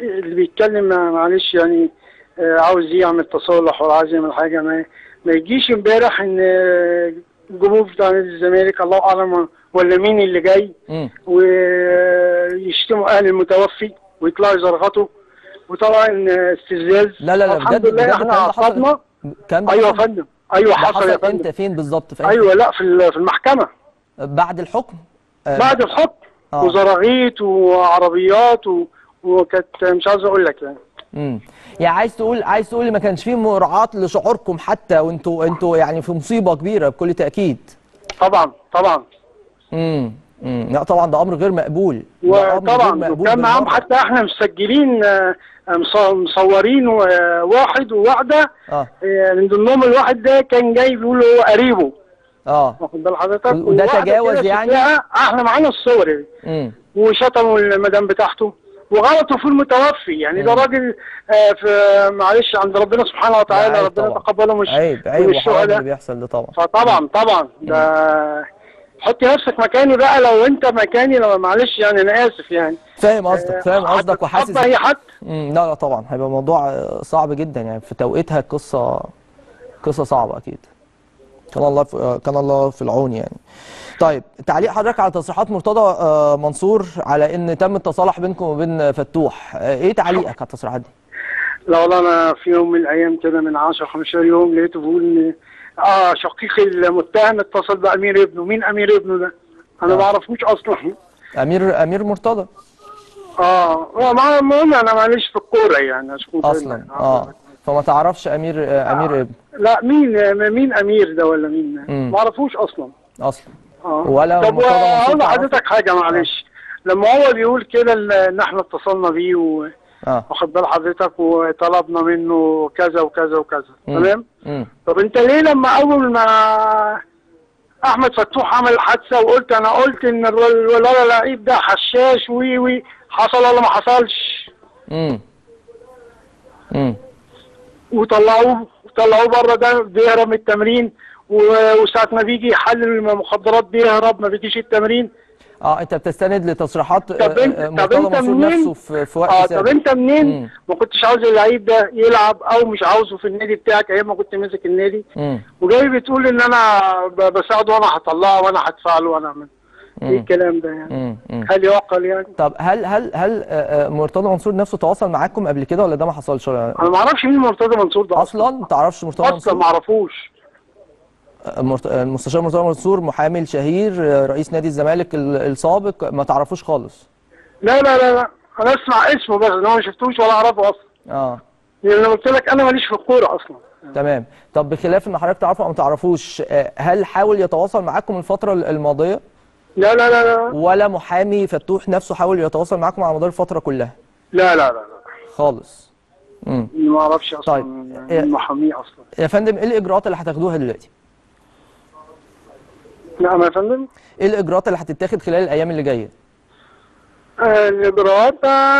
اللي بيتكلم معلش يعني آه، عاوز يعمل تصالح ولا عاوز يعمل حاجه ما, ما يجيش امبارح ان آه، الجمهور بتاع نادي الزمالك الله اعلم ولا مين اللي جاي مم. ويشتموا اهل المتوفي ويطلعوا يزرغطوا وطبعا استفزاز لا لا لا الحمد بجد لله بجد احنا الكلام ده حصل عصبنا الكلام ده ايوه يا حصل فندم ايوه ده حصل يا فندم امتى فين بالظبط في أي- ايوه لا في ال- في المحكمه بعد الحكم آه، بعد الحكم آه. وزراغيط وعربيات و... وكانت مش عاوز اقول لك يعني امم يعني عايز تقول عايز تقول ما كانش فيه مراعاة لشعوركم حتى وانتوا انتوا يعني في مصيبة كبيرة بكل تأكيد طبعا طبعا امم امم لا طبعا ده امر غير مقبول ده أمر غير وطبعا مقبول وكان معاهم بالمرة. حتى احنا مسجلين آه، مص- مصورين آه، واحد وواحده اه آه، من ضمنهم الواحد ده كان جاي بيقول هو قريبه اه واخد بال حضرتك وده وواحدة تجاوز كده يعني؟ شفناها، احنا معانا الصور يعني. امم وشتموا المدام بتاعته وغلطوا في المتوفي يعني ده مم. راجل آه، في معلش عند ربنا سبحانه وتعالى عيب ربنا طبعا. تقبله مش عيب من عيب وحرام الشهداء اللي بيحصل ده طبعا فطبعا طبعا ده حط نفسك مكاني بقى لو انت مكاني لو معلش يعني انا اسف يعني فاهم قصدك فاهم آه، قصدك وحاسس هتتقبل اي حد مم، لا لا طبعا هيبقى موضوع آه، صعب جدا يعني في توقيتها قصة قصة صعبة أكيد كان الله في آه، كان الله في العون يعني طيب تعليق حضرتك على تصريحات مرتضى آه، منصور على ان تم التصالح بينكم وبين فتوح آه، ايه تعليقك على التصريحات دي لا والله انا في يوم من الايام كده من 10 15 يوم لقيته بيقول ان اه شقيق المتهم اتصل بامير ابنه مين امير ابنه ده انا آه. ما اعرفوش اصلا امير امير مرتضى اه هو ما- المهم انا ماليش في الكوره يعني عشان كده. اصلا اه فما تعرفش امير آه، امير ابن لا مين مين امير ده ولا مين مم. ما اعرفوش اصلا اصلا اه ولا طب مرتضى منصور اقول تعرفه؟ لحضرتك حاجه معلش لما هو بيقول كده ال- ان احنا اتصلنا بيه و- اه واخد بال حضرتك وطلبنا منه كذا وكذا وكذا مم. تمام امم طب انت ليه لما اول ما احمد فتوح عمل الحادثه وقلت انا قلت ان الر- الولد اللعيب ده حشاش وي وي حصل ولا ما حصلش امم امم وطلعوه طلعوه بره ده بيهرب من التمرين و- وساعة ما بيجي يحلل المخدرات بيهرب ما بيجيش التمرين اه انت بتستند لتصريحات آه، طب انت- آه، طب مرتضى انت منصور منين؟ نفسه في في وقت اه طب سابق انت منين مم. ما كنتش عاوز اللعيب ده يلعب او مش عاوزه في النادي بتاعك ايام ما كنت ماسك النادي امم وجاي بتقول ان انا ب- بساعده وانا هطلعه وانا هدفع له وانا اعمل ايه مم. الكلام ده يعني امم امم هل يعقل يعني طب هل هل هل آه، آه، مرتضى منصور نفسه تواصل معاكم قبل كده ولا ده ما حصلش انا ما اعرفش مين مرتضى منصور ده اصلا ما تعرفش مرتضى اصلا منصور ما اعرفوش آه، مرت- آه، المستشار مرتضى منصور محامي شهير آه، رئيس نادي الزمالك ال- السابق ما تعرفوش خالص لا لا لا لا انا اسمع اسمه بس انا ما شفتوش ولا اعرفه اصلا اه لان انا قلت لك انا ماليش في الكوره اصلا تمام طب بخلاف ان حضرتك تعرفه او ما تعرفوش آه، هل حاول يتواصل معاكم الفتره الماضيه لا لا لا لا ولا محامي فتوح نفسه حاول يتواصل معاكم على مدار الفتره كلها لا لا لا, لا. خالص امم ما اعرفش اصلا طيب. مين محاميه اصلا يا فندم ايه الاجراءات اللي هتاخدوها دلوقتي نعم يا فندم ايه الاجراءات اللي هتتاخد خلال الايام اللي جايه آه، الاجراءات